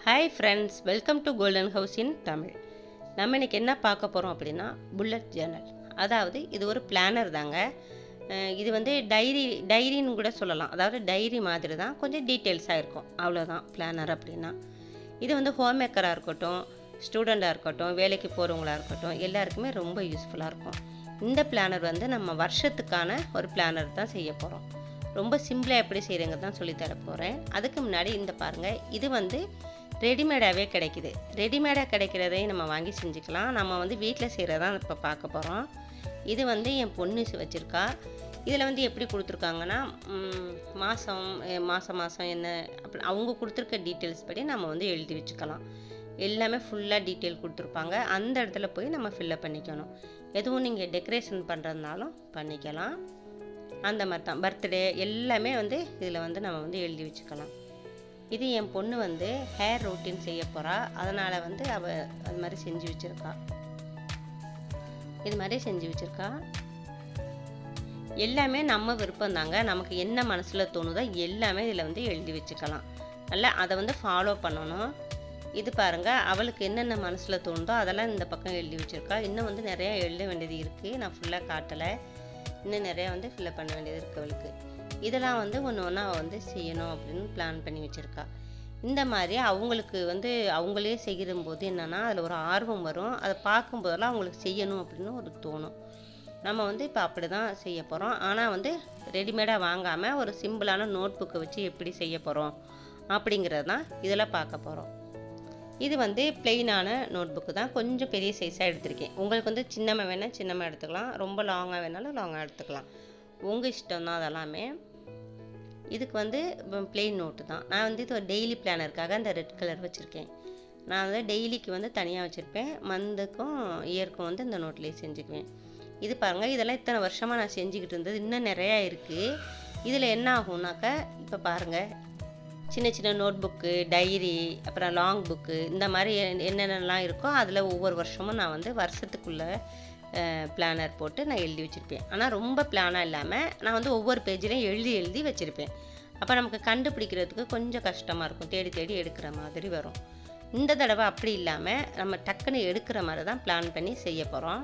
hi friends welcome to golden house in Tamil நம்ம இன்னைக்கு என்ன பார்க்க போகிறோம் அப்படின்னா புல்லட் ஜேர்னல் அதாவது இது ஒரு பிளானர் தாங்க அஹ் இது வந்து டைரி டைரின்னு கூட சொல்லலாம் அதாவது டைரி மாதிரி தான் கொஞ்சம் டீட்டெயில்ஸாக இருக்கும் அவ்வளோதான் பிளானர் அப்படின்னா இது வந்து ஹோம் மேக்கராக இருக்கட்டும் ஸ்டூடெண்ட்டாக இருக்கட்டும் வேலைக்கு போகிறவங்களா இருக்கட்டும் எல்லாருக்குமே ரொம்ப யூஸ்ஃபுல்லாக இருக்கும் இந்த பிளானர் வந்து நம்ம வருஷத்துக்கான ஒரு பிளானர் தான் செய்ய போகிறோம் ரொம்ப சிம்பிளாக எப்படி செய்கிறேங்க தான் சொல்லித்தர போகிறேன் அதுக்கு முன்னாடி இந்த பாருங்கள் இது வந்து ரெடிமேடாகவே கிடைக்குது ரெடிமேடாக கிடைக்கிறதையும் நம்ம வாங்கி செஞ்சுக்கலாம் நம்ம வந்து வீட்டில் செய்கிறதான் இப்போ பார்க்க போகிறோம் இது வந்து என் பொண்ணு வச்சுருக்கா இதில் வந்து எப்படி கொடுத்துருக்காங்கன்னா ம், மாதம் எ, மாதம் மாதம் என்ன அப்படி அவங்க கொடுத்துருக்க டீட்டெயில்ஸ் படி நம்ம வந்து எழுதி வச்சுக்கலாம் எல்லாமே ஃபுல்லாக டீட்டெயில் கொடுத்துருப்பாங்க அந்த இடத்துல போய் நம்ம ஃபில்லப் பண்ணிக்கணும் எதுவும் நீங்கள் டெக்கரேஷன் பண்ணுறதுனாலும் பண்ணிக்கலாம் அந்த மாதிரி தான் பர்த்டே எல்லாமே வந்து இதில் வந்து நம்ம வந்து எழுதி வச்சுக்கலாம் இது என் பொண்ணு வந்து ஹேர் ரொட்டீன் செய்ய போகிறா அதனால் வந்து அவள் அது மாதிரி செஞ்சு வச்சுருக்கா இது மாதிரி செஞ்சு வச்சுருக்கா எல்லாமே நம்ம விருப்பம் தாங்க நமக்கு என்ன மனசில் தோணுதோ எல்லாமே இதில் வந்து எழுதி வச்சுக்கலாம் நல்லா அதை வந்து ஃபாலோ பண்ணணும் இது பாருங்கள் அவளுக்கு என்னென்ன மனசில் தோணுதோ அதெல்லாம் இந்த பக்கம் எழுதி வச்சுருக்கா இன்னும் வந்து நிறையா எழுத வேண்டியது இருக்குது நான் ஃபுல்லாக காட்டலை இன்னும் நிறையா வந்து ஃபில்லப் பண்ண வேண்டியது இருக்குது அவளுக்கு இதெல்லாம் வந்து ஒன்று ஒன்றா வந்து செய்யணும் அப்படின்னு பிளான் பண்ணி வச்சுருக்கா இந்த மாதிரி அவங்களுக்கு வந்து அவங்களே செய்கிற போது என்னென்னா அதில் ஒரு ஆர்வம் வரும் அதை பார்க்கும்போதெல்லாம் அவங்களுக்கு செய்யணும் அப்படின்னு ஒரு தோணும் நம்ம வந்து இப்போ அப்படி தான் செய்ய போகிறோம் ஆனால் வந்து ரெடிமேடாக வாங்காமல் ஒரு சிம்பிளான நோட் புக்கை வச்சு எப்படி செய்ய போகிறோம் அப்படிங்கிறது தான் இதில் பார்க்க போகிறோம் இது வந்து பிளெயினான நோட் புக்கு தான் கொஞ்சம் பெரிய சைஸாக எடுத்திருக்கேன் உங்களுக்கு வந்து சின்னமாக வேணால் சின்னமாக எடுத்துக்கலாம் ரொம்ப லாங்காக வேணாலும் லாங்காக எடுத்துக்கலாம் உங்கள் இஷ்டம் தான் அதெல்லாமே இதுக்கு வந்து பிளெயின் நோட்டு தான் நான் வந்து இது ஒரு டெய்லி பிளானருக்காக அந்த ரெட் கலர் வச்சுருக்கேன் நான் வந்து டெய்லிக்கு வந்து தனியாக வச்சுருப்பேன் மந்த்துக்கும் இயர்க்கும் வந்து இந்த நோட்லேயே செஞ்சுக்குவேன் இது பாருங்கள் இதெல்லாம் இத்தனை வருஷமாக நான் செஞ்சுக்கிட்டு இருந்தது இன்னும் நிறையா இருக்குது இதில் என்ன ஆகும்னாக்கா இப்போ பாருங்கள் சின்ன சின்ன நோட் புக்கு டைரி அப்புறம் லாங் புக்கு இந்த மாதிரி எ- என்னென்னலாம் இருக்கோ அதில் ஒவ்வொரு வருஷமும் நான் வந்து வருஷத்துக்குள்ளே பிளானர் போட்டு நான் எழுதி வச்சுருப்பேன் ஆனால் ரொம்ப பிளானாக இல்லாமல் நான் வந்து ஒவ்வொரு பேஜ்லையும் எழுதி எழுதி வச்சுருப்பேன் அப்போ நமக்கு கண்டுபிடிக்கிறதுக்கு கொஞ்சம் கஷ்டமாக இருக்கும் தேடி தேடி எடுக்கிற மாதிரி வரும் இந்த தடவை அப்படி இல்லாமல் நம்ம டக்குன்னு எடுக்கிற மாதிரி தான் பிளான் பண்ணி செய்ய போகிறோம்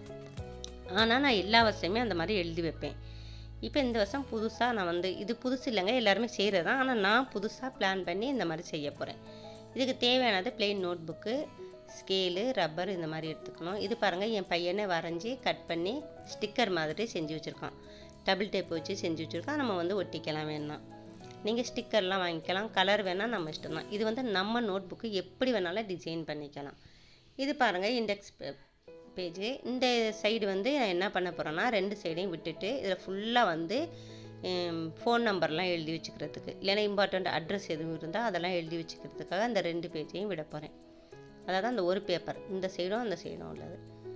ஆனால் நான் எல்லா வருஷமே அந்த மாதிரி எழுதி வைப்பேன் இப்போ இந்த வருஷம் புதுசாக நான் வந்து இது புதுசு இல்லைங்க எல்லாருமே செய்கிறது தான் ஆனால் நான் புதுசாக பிளான் பண்ணி இந்த மாதிரி செய்ய போகிறேன் இதுக்கு தேவையானது plain notebook scale rubber இந்த மாதிரி எடுத்துக்கணும் இது பாருங்கள் என் பையனே வரைஞ்சி கட் பண்ணி ஸ்டிக்கர் மாதிரி செஞ்சு வச்சுருக்கான் டபுள் டேப் வச்சு செஞ்சு வச்சுருக்கான் நம்ம வந்து ஒட்டிக்கலாம் வேணாம் நீங்கள் ஸ்டிக்கர்லாம் வாங்கிக்கலாம் கலர் வேணால் நம்ம இஷ்டம் தான் இது வந்து நம்ம நோட் புக்கு எப்படி வேணாலும் டிசைன் பண்ணிக்கலாம் இது பாருங்கள் இண்டெக்ஸ் பேஜ் இந்த சைடு வந்து நான் என்ன பண்ண போகிறேன்னா ரெண்டு சைடையும் விட்டுட்டு இதில் ஃபுல்லாக வந்து ஃபோன் நம்பர்லாம் எழுதி வச்சுக்கிறதுக்கு இல்லைன்னா இம்பார்ட்டண்ட் அட்ரஸ் எதுவும் இருந்தால் அதெல்லாம் எழுதி வச்சுக்கிறதுக்காக அந்த ரெண்டு பேஜையும் விட போகிறேன் அதாவது அந்த ஒரு பேப்பர் இந்த சைடும் அந்த சைடும் உள்ளது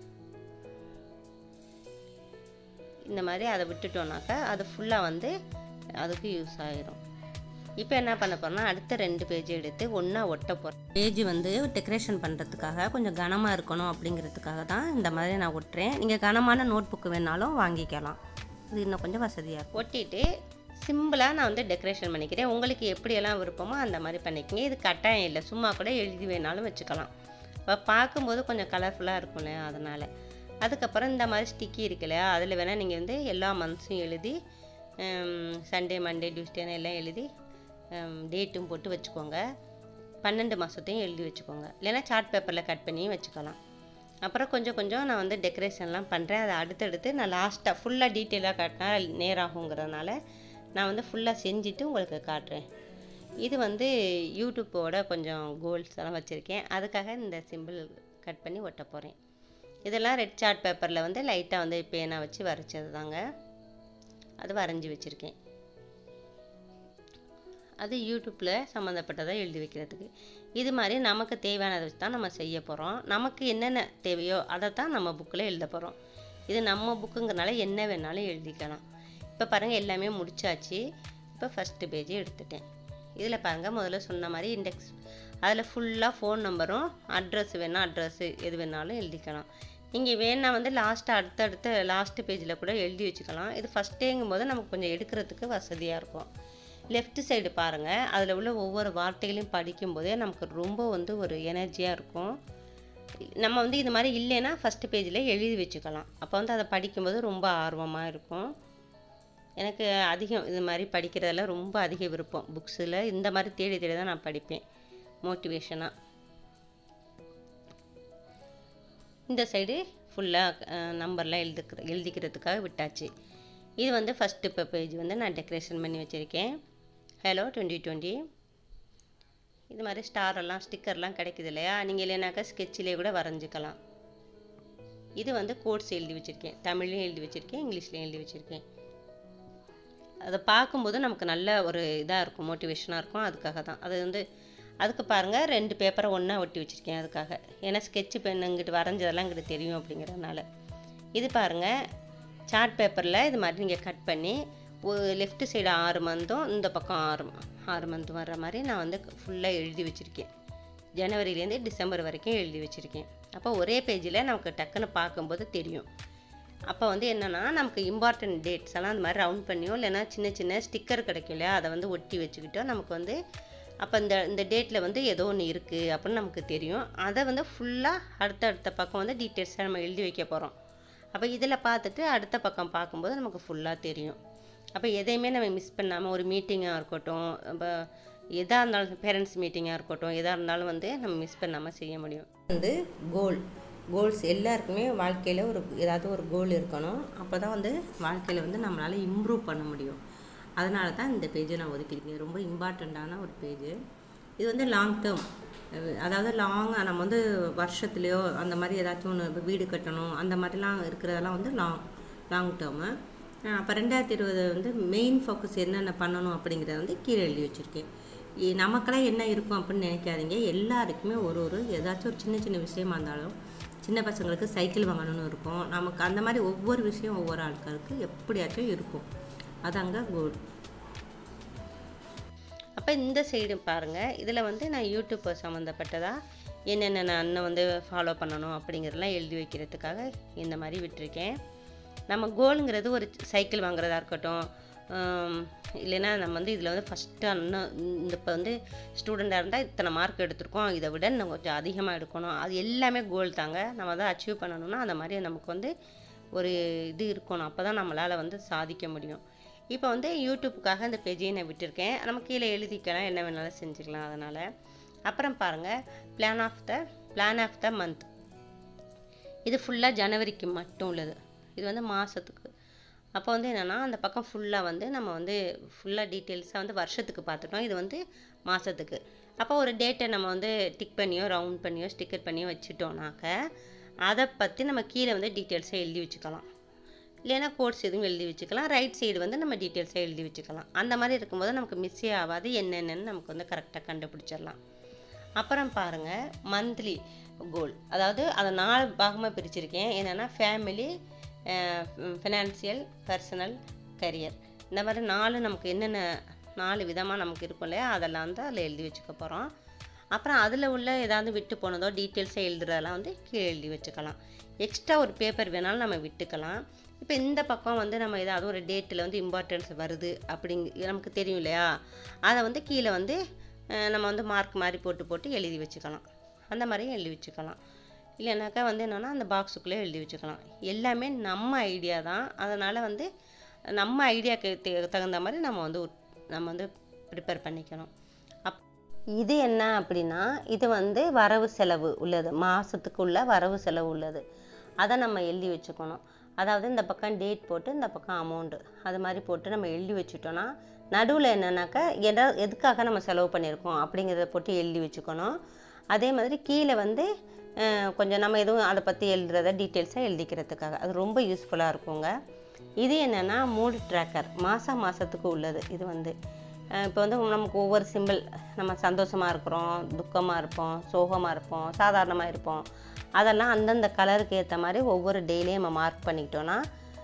இந்த மாதிரி அதை விட்டுட்டோம்னாக்கா அது ஃபுல்லாக வந்து அதுக்கு யூஸ் ஆகிரும் இப்போ என்ன பண்ண போகிறோம்னா அடுத்த ரெண்டு பேஜ் எடுத்து ஒன்றா ஒட்ட போகிறேன் பேஜ் வந்து டெக்கரேஷன் பண்ணுறதுக்காக கொஞ்சம் கனமாக இருக்கணும் அப்படிங்கிறதுக்காக தான் இந்த மாதிரி நான் ஒட்டுறேன் நீங்கள் கனமான நோட் புக்கு வேணாலும் வாங்கிக்கலாம் இது இன்னும் கொஞ்சம் வசதியாக இருக்கும் ஒட்டிட்டு சிம்பிளாக நான் வந்து டெக்கரேஷன் பண்ணிக்கிறேன் உங்களுக்கு எப்படியெல்லாம் விருப்பமோ அந்த மாதிரி பண்ணிக்கங்க இது கட்டாயம் இல்லை சும்மா கூட எழுதி வேணாலும் வச்சுக்கலாம் இப்போ பார்க்கும்போது கொஞ்சம் கலர்ஃபுல்லாக இருக்கும்ல அதனால் அதுக்கப்புறம் இந்த மாதிரி ஸ்டிக்கி இருக்கு இல்லையா அதில் வேணால் நீங்கள் வந்து எல்லா மந்த்ஸும் எழுதி சண்டே மண்டே டியூஸ்டேன்னு எல்லாம் எழுதி டேட்டும் போட்டு வச்சுக்கோங்க பன்னெண்டு மாதத்தையும் எழுதி வச்சுக்கோங்க இல்லைன்னா சார்ட் பேப்பரில் கட் பண்ணியும் வச்சுக்கலாம் அப்புறம் கொஞ்சம் கொஞ்சம் நான் வந்து டெக்கரேஷன்லாம் பண்ணுறேன் அதை அடுத்தடுத்து நான் லாஸ்ட்டாக ஃபுல்லாக டீட்டெயிலாக காட்டினா நேராகுங்கிறதுனால நான் வந்து ஃபுல்லாக செஞ்சுட்டு உங்களுக்கு காட்டுறேன் இது வந்து யூடியூப்போட கொஞ்சம் கோல்ஸ் எல்லாம் வச்சுருக்கேன் அதுக்காக இந்த சிம்பிள் கட் பண்ணி ஒட்ட போகிறேன் இதெல்லாம் ரெட் சார்ட் பேப்பரில் வந்து லைட்டாக வந்து பேனா வச்சு வரைச்சது தாங்க அது வரைஞ்சி வச்சுருக்கேன் அது யூடியூப்பில் சம்மந்தப்பட்டதை எழுதி வைக்கிறதுக்கு இது மாதிரி நமக்கு தேவையானதை வச்சு தான் நம்ம செய்ய போகிறோம் நமக்கு என்னென்ன தேவையோ அதை தான் நம்ம புக்கில் எழுத போகிறோம் இது நம்ம புக்குங்கிறனால என்ன வேணாலும் எழுதிக்கலாம் இப்போ பாருங்கள் எல்லாமே முடிச்சாச்சு இப்போ ஃபஸ்ட்டு பேஜ் எடுத்துட்டேன் இதில் பாருங்கள் முதல்ல சொன்ன மாதிரி இண்டெக்ஸ் அதில் ஃபுல்லாக ஃபோன் நம்பரும் அட்ரஸ் வேணால் அட்ரஸ்ஸு எது வேணாலும் எழுதிக்கலாம் நீங்கள் வேணா வந்து லாஸ்ட்டு அடுத்தடுத்த லாஸ்ட்டு பேஜில் கூட எழுதி வச்சுக்கலாம் இது ஃபஸ்ட்டேங்கும் போது நமக்கு கொஞ்சம் எடுக்கிறதுக்கு வசதியாக இருக்கும் லெஃப்ட் சைடு பாருங்கள் அதில் உள்ள ஒவ்வொரு வார்த்தைகளையும் படிக்கும்போதே நமக்கு ரொம்ப வந்து ஒரு எனர்ஜியாக இருக்கும் நம்ம வந்து இது மாதிரி இல்லைன்னா ஃபஸ்ட்டு பேஜில் எழுதி வச்சுக்கலாம் அப்போ வந்து அதை படிக்கும்போது ரொம்ப ஆர்வமாக இருக்கும் எனக்கு அதிகம் இது மாதிரி படிக்கிறதுல ரொம்ப அதிக விருப்பம் புக்ஸில் இந்த மாதிரி தேடி தேடி தான் நான் படிப்பேன் மோட்டிவேஷனாக இந்த சைடு ஃபுல்லாக நம்பர்லாம் எழுதுக்கிற எழுதிக்கிறதுக்காக விட்டாச்சு இது வந்து ஃபஸ்ட்டு இப்போ பேஜ் வந்து நான் டெக்கரேஷன் பண்ணி வச்சுருக்கேன் ஹலோ டுவெண்ட்டி டுவெண்ட்டி இது மாதிரி ஸ்டார் எல்லாம் ஸ்டிக்கர்லாம் கிடைக்குது இல்லையா நீங்கள் இல்லைனாக்கா ஸ்கெட்சிலே கூட வரைஞ்சிக்கலாம் இது வந்து கோட்ஸ் எழுதி வச்சுருக்கேன் தமிழ்லையும் எழுதி வச்சுருக்கேன் இங்கிலீஷ்லேயும் எழுதி வச்சுருக்கேன் அதை பார்க்கும்போது நமக்கு நல்ல ஒரு இதாக இருக்கும் மோட்டிவேஷனாக இருக்கும் அதுக்காக தான் அது வந்து அதுக்கு பாருங்கள் ரெண்டு பேப்பரை ஒன்றா ஒட்டி வச்சுருக்கேன் அதுக்காக ஏன்னா ஸ்கெட்சு பென் இங்கிட்டு வரைஞ்சதெல்லாம் இங்கிட்டு தெரியும் அப்படிங்கிறதுனால இது பாருங்கள் சார்ட் பேப்பரில் இது மாதிரி நீங்கள் கட் பண்ணி ஒரு லெஃப்ட் சைடு ஆறு மந்தும் இந்த பக்கம் ஆறு ஆறு மந்த் வர்ற மாதிரி நான் வந்து ஃபுல்லாக எழுதி வச்சுருக்கேன் ஜனவரிலேருந்து டிசம்பர் வரைக்கும் எழுதி வச்சுருக்கேன் அப்போ ஒரே பேஜில் நமக்கு டக்குன்னு பார்க்கும்போது தெரியும் அப்போ வந்து என்னென்னா நமக்கு இம்பார்ட்டன்ட் டேட்ஸ் எல்லாம் அந்த மாதிரி ரவுண்ட் பண்ணியோ இல்லைன்னா சின்ன சின்ன ஸ்டிக்கர் கிடைக்கும் இல்லையா அதை வந்து ஒட்டி வச்சுக்கிட்டோ நமக்கு வந்து அப்போ இந்த இந்த டேட்டில் வந்து ஏதோ ஒன்று இருக்குது அப்படின்னு நமக்கு தெரியும் அதை வந்து ஃபுல்லாக அடுத்த அடுத்த பக்கம் வந்து டீட்டெயில்ஸாக நம்ம எழுதி வைக்க போகிறோம் அப்போ இதில் பார்த்துட்டு அடுத்த பக்கம் பார்க்கும்போது நமக்கு ஃபுல்லாக தெரியும் அப்போ எதையுமே நம்ம மிஸ் பண்ணாமல் ஒரு மீட்டிங்காக இருக்கட்டும் இப்போ எதாக இருந்தாலும் பேரண்ட்ஸ் மீட்டிங்காக இருக்கட்டும் எதாக இருந்தாலும் வந்து நம்ம மிஸ் பண்ணாமல் செய்ய முடியும் வந்து கோல் கோல்ஸ் எல்லாருக்குமே வாழ்க்கையில் ஒரு ஏதாவது ஒரு கோல் இருக்கணும் அப்போ தான் வந்து வாழ்க்கையில் வந்து நம்மளால் இம்ப்ரூவ் பண்ண முடியும் அதனால தான் இந்த பேஜை நான் ஒதுக்கியிருக்கேன் ரொம்ப இம்பார்ட்டண்ட்டான ஒரு பேஜ் இது வந்து லாங் டேர்ம் அதாவது லாங்காக நம்ம வந்து வருஷத்துலேயோ அந்த மாதிரி ஏதாச்சும் ஒன்று வீடு கட்டணும் அந்த மாதிரிலாம் இருக்கிறதெல்லாம் வந்து லாங் லாங் டேர்மு அப்போ ரெண்டாயிரத்தி இருபது வந்து மெயின் ஃபோக்கஸ் என்னென்ன பண்ணணும் அப்படிங்கிறத வந்து கீழே எழுதி வச்சுருக்கேன் இ- நமக்கெல்லாம் என்ன இருக்கும் அப்படின்னு நினைக்காதீங்க எல்லாருக்குமே ஒரு ஒரு ஏதாச்சும் ஒரு சின்ன சின்ன விஷயமா இருந்தாலும் சின்ன பசங்களுக்கு சைக்கிள் வாங்கணும்னு இருக்கும் நமக்கு அந்த மாதிரி ஒவ்வொரு விஷயம் ஒவ்வொரு ஆட்களுக்கு எப்படியாச்சும் இருக்கும் அதாங்க கோல் அப்போ இந்த சைடு பாருங்கள் இதில் வந்து நான் யூடியூப் சம்மந்தப்பட்டதாக என்னென்ன நான் அண்ணன் வந்து ஃபாலோ பண்ணணும் அப்படிங்கிறதெல்லாம் எழுதி வைக்கிறதுக்காக இந்த மாதிரி விட்டிருக்கேன் நம்ம கோலுங்கிறது ஒரு சைக்கிள் வாங்குறதா இருக்கட்டும் ஆம், இல்லைன்னா நம்ம வந்து இதில் வந்து ஃபஸ்ட்டு அண்ணன் இந்த இப்போ வந்து ஸ்டூடெண்ட்டாக இருந்தால் இத்தனை மார்க் எடுத்திருக்கோம் இதை விட இன்னும் கொஞ்சம் அதிகமாக எடுக்கணும் அது எல்லாமே கோல் தாங்க நம்ம அதை அச்சீவ் பண்ணணும்னா அந்த மாதிரி நமக்கு வந்து ஒரு இது இருக்கணும் அப்போ தான் நம்மளால் வந்து சாதிக்க முடியும் இப்போ வந்து யூடியூப்புக்காக இந்த பேஜையும் நான் விட்டிருக்கேன் நம்ம கீழே எழுதிக்கலாம் என்ன வேணாலும் செஞ்சுக்கலாம் அதனால் அப்புறம் பாருங்கள் plan of the plan of the month இது ஃபுல்லாக ஜனவரிக்கு மட்டும் உள்ளது இது வந்து மாதத்துக்கு அப்போ வந்து என்னென்னா அந்த பக்கம் ஃபுல்லாக வந்து நம்ம வந்து ஃபுல்லாக டீட்டெயில்ஸாக வந்து வருஷத்துக்கு பார்த்துட்டோம் இது வந்து மாதத்துக்கு அப்போ ஒரு டேட்டை நம்ம வந்து டிக் பண்ணியோ ரவுண்ட் பண்ணியோ ஸ்டிக்கர் பண்ணியோ வச்சுட்டோம்னாக்க அதை பற்றி நம்ம கீழே வந்து டீட்டெயில்ஸை எழுதி வச்சுக்கலாம் இல்லைன்னா கோட்ஸ் எதுவும் எழுதி வச்சுக்கலாம் ரைட் சைடு வந்து நம்ம டீட்டெயில்ஸை எழுதி வச்சுக்கலாம் அந்த மாதிரி இருக்கும்போது நமக்கு மிஸ்ஸே ஆகாது என்னென்னு நமக்கு வந்து கரெக்டாக கண்டுபிடிச்சிடலாம் அப்புறம் பாருங்கள் மந்த்லி கோல் அதாவது அதை நாலு பாகமாக பிரிச்சிருக்கேன் என்னென்னா ஃபேமிலி ஃபினான்சியல் பர்சனல் கரியர் இந்த மாதிரி நாலு நமக்கு என்னென்ன நாலு விதமாக நமக்கு இருக்கும் இல்லையா அதெல்லாம் வந்து அதில் எழுதி வச்சுக்க போகிறோம் அப்புறம் அதில் உள்ள ஏதாவது விட்டு போனதோ டீட்டெயில்ஸை எழுதுறதெல்லாம் வந்து கீழே எழுதி வச்சுக்கலாம் எக்ஸ்ட்ரா ஒரு பேப்பர் வேணாலும் நம்ம விட்டுக்கலாம் இப்போ இந்த பக்கம் வந்து நம்ம ஏதாவது ஒரு டேட்டில் வந்து இம்பார்ட்டன்ஸ் வருது அப்படிங்க நமக்கு தெரியும் இல்லையா அதை வந்து கீழே வந்து அஹ், நம்ம வந்து மார்க் மாதிரி போட்டு போட்டு எழுதி வச்சுக்கலாம் அந்த மாதிரியும் எழுதி வச்சுக்கலாம் இல்லைனாக்கா வந்து என்னென்னா அந்த பாக்ஸுக்குள்ளே எழுதி வச்சுக்கலாம் எல்லாமே நம்ம ஐடியா தான் அதனால் வந்து நம்ம ஐடியாக்கு தே- தகுந்த மாதிரி நம்ம வந்து உட்- நம்ம வந்து ப்ரிப்பேர் பண்ணிக்கணும் அப் இது என்ன அப்படின்னா இது வந்து வரவு செலவு உள்ளது மாதத்துக்கு உள்ள வரவு செலவு உள்ளது அதை நம்ம எழுதி வச்சுக்கணும் அதாவது இந்த பக்கம் டேட் போட்டு இந்த பக்கம் அமௌண்ட்டு அது மாதிரி போட்டு நம்ம எழுதி வச்சுட்டோன்னா நடுவில் என்னன்னாக்கா எதா எதுக்காக நம்ம செலவு பண்ணியிருக்கோம் அப்படிங்கிறத போட்டு எழுதி வச்சுக்கணும் அதே மாதிரி கீழே வந்து அஹ், கொஞ்சம் நம்ம எதுவும் அதை பற்றி எழுதுறத டீட்டெயில்ஸாக எழுதிக்கிறதுக்காக அது ரொம்ப யூஸ்ஃபுல்லாக இருக்குங்க இது என்னென்னா மூடு ட்ராக்கர் மாதம் மாதத்துக்கு உள்ளது இது வந்து இப்போ வந்து நமக்கு ஒவ்வொரு சிம்பிள் நம்ம சந்தோஷமாக இருக்கிறோம் துக்கமாக இருப்போம் சோகமாக இருப்போம் சாதாரணமாக இருப்போம் அதெல்லாம் அந்தந்த கலருக்கு ஏற்ற மாதிரி ஒவ்வொரு டெய்லியும் நம்ம மார்க் பண்ணிக்கிட்டோன்னா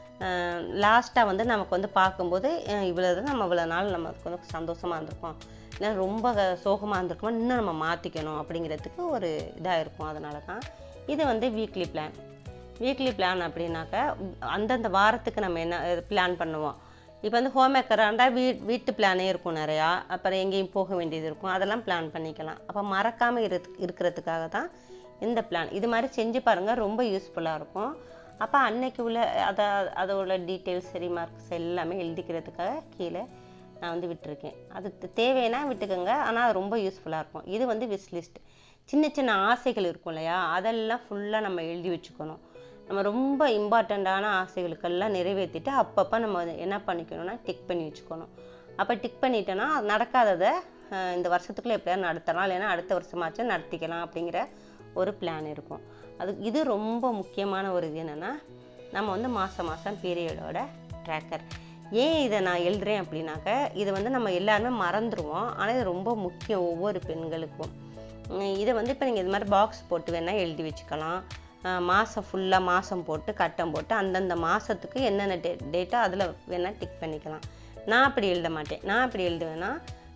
லாஸ்ட்டாக வந்து நமக்கு வந்து பார்க்கும்போது அஹ் இவ்வளோ இது நம்ம இவ்வளோ நாள் நமக்கு வந்து சந்தோஷமாக இருந்திருக்கோம் இல்லை ரொம்ப சோகமாக இருந்திருக்கோம் இன்னும் நம்ம மாற்றிக்கணும் அப்படிங்கிறதுக்கு ஒரு இதாக இருக்கும் அதனால தான் இது வந்து வீக்லி பிளான் வீக்லி பிளான் அப்படின்னாக்கா அந்தந்த வாரத்துக்கு நம்ம என்ன பிளான் பண்ணுவோம் இப்போ வந்து ஹோம் மேக்கராக இருந்தால் வீ வீட்டு பிளானே இருக்கும் நிறையா அப்புறம் எங்கேயும் போக வேண்டியது இருக்கும் அதெல்லாம் பிளான் பண்ணிக்கலாம் அப்போ மறக்காமல் இரு இருக்கிறதுக்காக தான் இந்த பிளான் இது மாதிரி செஞ்சு பாருங்கள் ரொம்ப யூஸ்ஃபுல்லாக இருக்கும் அப்போ அன்னைக்கு உள்ள அதை அதோட டீட்டெயில்ஸ் ரிமார்க்ஸ் எல்லாமே எழுதிக்கிறதுக்காக கீழே நான் வந்து விட்டுருக்கேன் அது தே- தேவைன்னா விட்டுக்கோங்க ஆனால் அது ரொம்ப யூஸ்ஃபுல்லாக இருக்கும் இது வந்து விஷ் லிஸ்ட் சின்ன சின்ன ஆசைகள் இருக்கும் இல்லையா அதெல்லாம் ஃபுல்லாக நம்ம எழுதி வச்சுக்கணும் நம்ம ரொம்ப இம்பார்ட்டண்ட்டான ஆசைகளுக்கெல்லாம் நிறைவேற்றிட்டு அப்பப்போ நம்ம அதை என்ன பண்ணிக்கணும்னா டிக் பண்ணி வச்சுக்கணும் அப்போ டிக் பண்ணிட்டோன்னா நடக்காததை அஹ், இந்த வருஷத்துக்குள்ளே எப்படியாவது நடத்தலாம் இல்லைன்னா அடுத்த வருஷமாச்சும் நடத்திக்கலாம் அப்படிங்கிற ஒரு பிளான் இருக்கும் அது இது ரொம்ப முக்கியமான ஒரு இது என்னென்னா நம்ம வந்து மாதம் மாதம் பீரியடோட ட்ராக்கர் ஏன் இதை நான் எழுதுறேன் அப்படின்னாக்க இதை வந்து நம்ம எல்லாருமே மறந்துடுவோம் ஆனால் இது ரொம்ப முக்கியம் ஒவ்வொரு பெண்களுக்கும் உம் இதை வந்து இப்போ நீங்கள் இது மாதிரி பாக்ஸ் போட்டு வேணால் எழுதி வச்சுக்கலாம் மாதம் ஃபுல்லாக மாதம் போட்டு கட்டம் போட்டு அந்தந்த மாதத்துக்கு என்னென்ன டே டேட்டோ அதில் வேணால் டிக் பண்ணிக்கலாம் நான் அப்படி எழுத மாட்டேன் நான் அப்படி எழுதுவேன்னா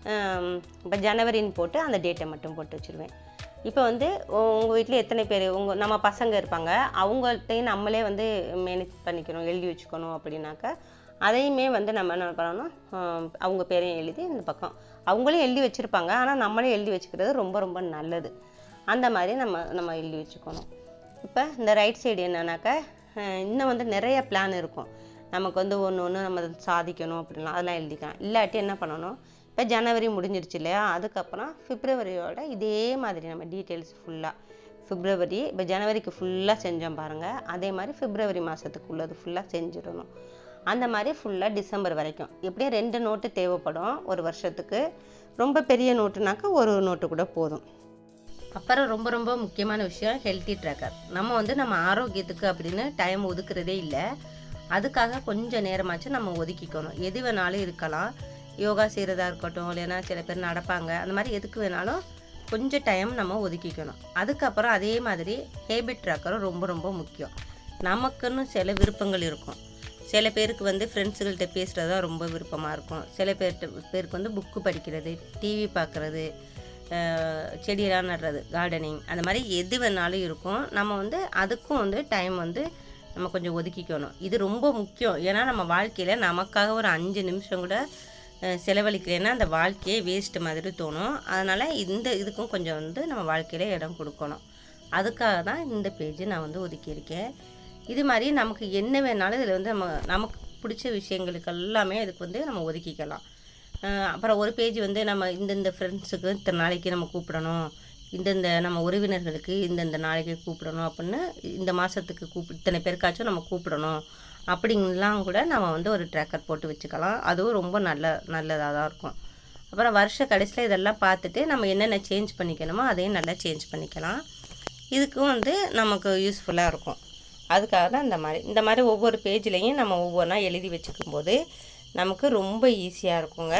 இப்போ ஜனவரின்னு போட்டு அந்த டேட்டை மட்டும் போட்டு வச்சுருவேன் இப்போ வந்து உங்கள் வீட்டில் எத்தனை பேர் உங்கள் நம்ம பசங்க இருப்பாங்க அவங்கள்ட்டையும் நம்மளே வந்து மேனேஜ் பண்ணிக்கணும் எழுதி வச்சுக்கணும் அப்படின்னாக்கா அதையுமே வந்து நம்ம என்ன பண்ணணும் ஆம், அவங்க பேரையும் எழுதி இந்த பக்கம் அவங்களே எழுதி வச்சுருப்பாங்க ஆனால் நம்மளே எழுதி வச்சுக்கிறது ரொம்ப ரொம்ப நல்லது அந்த மாதிரி நம்ம நம்ம எழுதி வச்சுக்கணும் இப்போ இந்த ரைட் சைடு என்னன்னாக்கா அஹ், இன்னும் வந்து நிறைய பிளான் இருக்கும் நமக்கு வந்து ஒன்று ஒன்று நம்ம சாதிக்கணும் அப்படின்லாம் அதெல்லாம் எழுதிக்கலாம் இல்லாட்டி என்ன பண்ணணும் இப்போ ஜனவரி முடிஞ்சிருச்சு இல்லையா அதுக்கப்புறம் பிப்ரவரியோட இதே மாதிரி நம்ம டீட்டெயில்ஸ் ஃபுல்லாக பிப்ரவரி இப்போ ஜனவரிக்கு ஃபுல்லாக செஞ்சோம் பாருங்கள் அதே மாதிரி பிப்ரவரி மாதத்துக்கு உள்ளது ஃபுல்லாக செஞ்சிடணும் அந்த மாதிரி ஃபுல்லாக டிசம்பர் வரைக்கும் எப்படியும் ரெண்டு நோட்டு தேவைப்படும் ஒரு வருஷத்துக்கு ரொம்ப பெரிய நோட்டுனாக்கா ஒரு நோட்டு கூட போதும் அப்புறம் ரொம்ப ரொம்ப முக்கியமான விஷயம் ஹெல்த்தி ட்ராக்கர் நம்ம வந்து நம்ம ஆரோக்கியத்துக்கு அப்படின்னு டைம் ஒதுக்குறதே இல்லை அதுக்காக கொஞ்சம் நேரமாச்சும் நம்ம ஒதுக்கிக்கணும் எது வேணாலும் இருக்கலாம் யோகா செய்கிறதா இருக்கட்டும் இல்லைன்னா சில பேர் நடப்பாங்க அந்த மாதிரி எதுக்கு வேணாலும் கொஞ்சம் டைம் நம்ம ஒதுக்கிக்கணும் அதுக்கப்புறம் அதே மாதிரி ஹேபிட் ட்ராக்கரும் ரொம்ப ரொம்ப முக்கியம் நமக்குன்னு சில விருப்பங்கள் இருக்கும் சில பேருக்கு வந்து ஃப்ரெண்ட்ஸுகள்கிட்ட பேசுகிறது தான் ரொம்ப விருப்பமாக இருக்கும் சில பேர்கிட்ட பேருக்கு வந்து புக்கு படிக்கிறது டிவி பார்க்குறது செடியெல்லாம் நடுறது கார்டனிங் அந்த மாதிரி எது வேணாலும் இருக்கும் நம்ம வந்து அதுக்கும் வந்து டைம் வந்து நம்ம கொஞ்சம் ஒதுக்கிக்கணும் இது ரொம்ப முக்கியம் ஏன்னா நம்ம வாழ்க்கையில் நமக்காக ஒரு அஞ்சு நிமிஷம் கூட அஹ், செலவழிக்கலைன்னா அந்த வாழ்க்கையே வேஸ்ட் மாதிரி தோணும் அதனால் இந்த இதுக்கும் கொஞ்சம் வந்து நம்ம வாழ்க்கையில் இடம் கொடுக்கணும் அதுக்காக தான் இந்த பேஜ் நான் வந்து ஒதுக்கியிருக்கேன் இது மாதிரி நமக்கு என்ன வேணாலும் இதில் வந்து நம்ம நமக்கு பிடிச்ச விஷயங்களுக்கு எல்லாமே இதுக்கு வந்து நம்ம ஒதுக்கிக்கலாம் அஹ் அப்புறம் ஒரு பேஜ் வந்து நம்ம இந்தந்த ஃப்ரெண்ட்ஸுக்கு இத்தனை நாளைக்கு நம்ம கூப்பிடணும் இந்தந்த நம்ம உறவினர்களுக்கு இந்தந்த நாளைக்கு கூப்பிடணும் அப்படின்னு இந்த மாதத்துக்கு கூப்பி இத்தனை பேருக்காச்சும் நம்ம கூப்பிடணும் அப்படிங்கலாம் கூட நம்ம வந்து ஒரு ட்ராக்கர் போட்டு வச்சுக்கலாம் அதுவும் ரொம்ப நல்ல நல்லதாக தான் இருக்கும் அப்புறம் வருஷ கடைசியில் இதெல்லாம் பார்த்துட்டு நம்ம என்னென்ன சேஞ்ச் பண்ணிக்கணுமோ அதையும் நல்லா சேஞ்ச் பண்ணிக்கலாம் இதுக்கும் வந்து நமக்கு யூஸ்ஃபுல்லாக இருக்கும் அதுக்காக தான் இந்த மாதிரி இந்த மாதிரி ஒவ்வொரு பேஜ்லேயும் நம்ம ஒவ்வொன்றா எழுதி வச்சுக்கும் போது நமக்கு ரொம்ப ஈஸியாக இருக்குங்க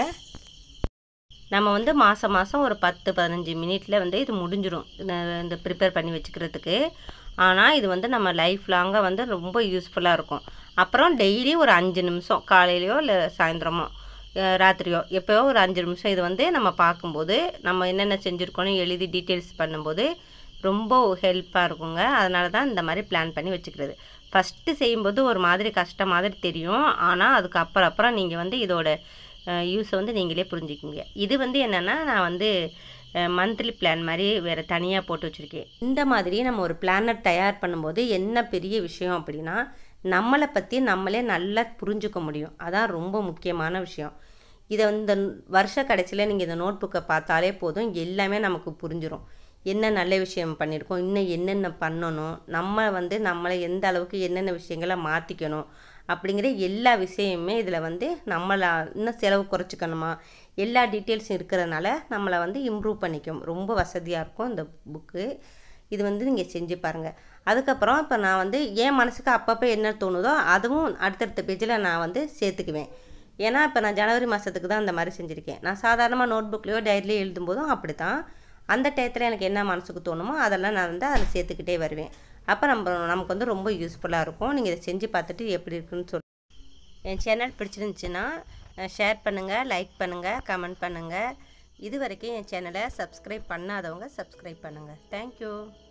நம்ம வந்து மாதம் மாதம் ஒரு பத்து பதினஞ்சு மினிட்ல வந்து இது முடிஞ்சிடும் இந்த இந்த ப்ரிப்பேர் பண்ணி வச்சுக்கிறதுக்கு ஆனால் இது வந்து நம்ம லைஃப் லாங்காக வந்து ரொம்ப யூஸ்ஃபுல்லாக இருக்கும் அப்புறம் டெய்லி ஒரு அஞ்சு நிமிஷம் காலையிலையோ இல்லை சாயந்தரமோ அஹ் ராத்திரியோ எப்போயோ ஒரு அஞ்சு நிமிஷம் இது வந்து நம்ம பார்க்கும்போது நம்ம என்னென்ன செஞ்சுருக்கோன்னு எழுதி டீட்டெயில்ஸ் பண்ணும்போது ரொம்ப ஹெல்ப்பாக இருக்குங்க அதனால தான் இந்த மாதிரி பிளான் பண்ணி வச்சுக்கிறது ஃபஸ்ட்டு செய்யும்போது ஒரு மாதிரி கஷ்டம் மாதிரி தெரியும் ஆனால் அதுக்கு அப்புறம் அப்புறம் நீங்கள் வந்து இதோட யூஸை வந்து நீங்களே புரிஞ்சுக்குங்க இது வந்து என்னென்னா நான் வந்து மந்த்லி பிளான் மாதிரி வேறு தனியாக போட்டு வச்சுருக்கேன் இந்த மாதிரி நம்ம ஒரு பிளானர் தயார் பண்ணும்போது என்ன பெரிய விஷயம் அப்படின்னா நம்மளை பற்றி நம்மளே நல்லா புரிஞ்சுக்க முடியும் அதான் ரொம்ப முக்கியமான விஷயம் இதை வந்து இந்த வருஷ கடைசியில் நீங்கள் இந்த நோட் புக்கை பார்த்தாலே போதும் எல்லாமே நமக்கு புரிஞ்சிடும் என்ன நல்ல விஷயம் பண்ணியிருக்கோம் இன்னும் என்னென்ன பண்ணணும் நம்ம வந்து நம்மளை எந்த அளவுக்கு என்னென்ன விஷயங்களை மாற்றிக்கணும் அப்படிங்கிற எல்லா விஷயமுமே இதில் வந்து நம்மளை இன்னும் செலவு குறைச்சிக்கணுமா எல்லா டீட்டெயில்ஸும் இருக்கிறதுனால நம்மளை வந்து இம்ப்ரூவ் பண்ணிக்கும் ரொம்ப வசதியாக இருக்கும் இந்த புக்கு இது வந்து நீங்கள் செஞ்சு பாருங்கள் அதுக்கப்புறம் இப்போ நான் வந்து என் மனசுக்கு அப்பப்போ என்ன தோணுதோ அதுவும் அடுத்தடுத்த பேஜில் நான் வந்து சேர்த்துக்குவேன் ஏன்னா இப்போ நான் ஜனவரி மாதத்துக்கு தான் அந்த மாதிரி செஞ்சுருக்கேன் நான் சாதாரணமாக நோட் புக்லேயோ டைரிலையோ எழுதும்போதும் அப்படி தான் அந்த டயத்தில் எனக்கு என்ன மனசுக்கு தோணுமோ அதெல்லாம் நான் வந்து அதில் சேர்த்துக்கிட்டே வருவேன் அப்போ நம்ம நமக்கு வந்து ரொம்ப யூஸ்ஃபுல்லாக இருக்கும் நீங்கள் இதை செஞ்சு பார்த்துட்டு எப்படி இருக்குன்னு சொல்லி என் சேனல் பிடிச்சிருந்துச்சுன்னா ஷேர் பண்ணுங்கள் லைக் பண்ணுங்கள் கமெண்ட் பண்ணுங்கள் இது வரைக்கும் என் சேனலை சப்ஸ்கிரைப் பண்ணாதவங்க சப்ஸ்கிரைப் பண்ணுங்கள் தேங்க்யூ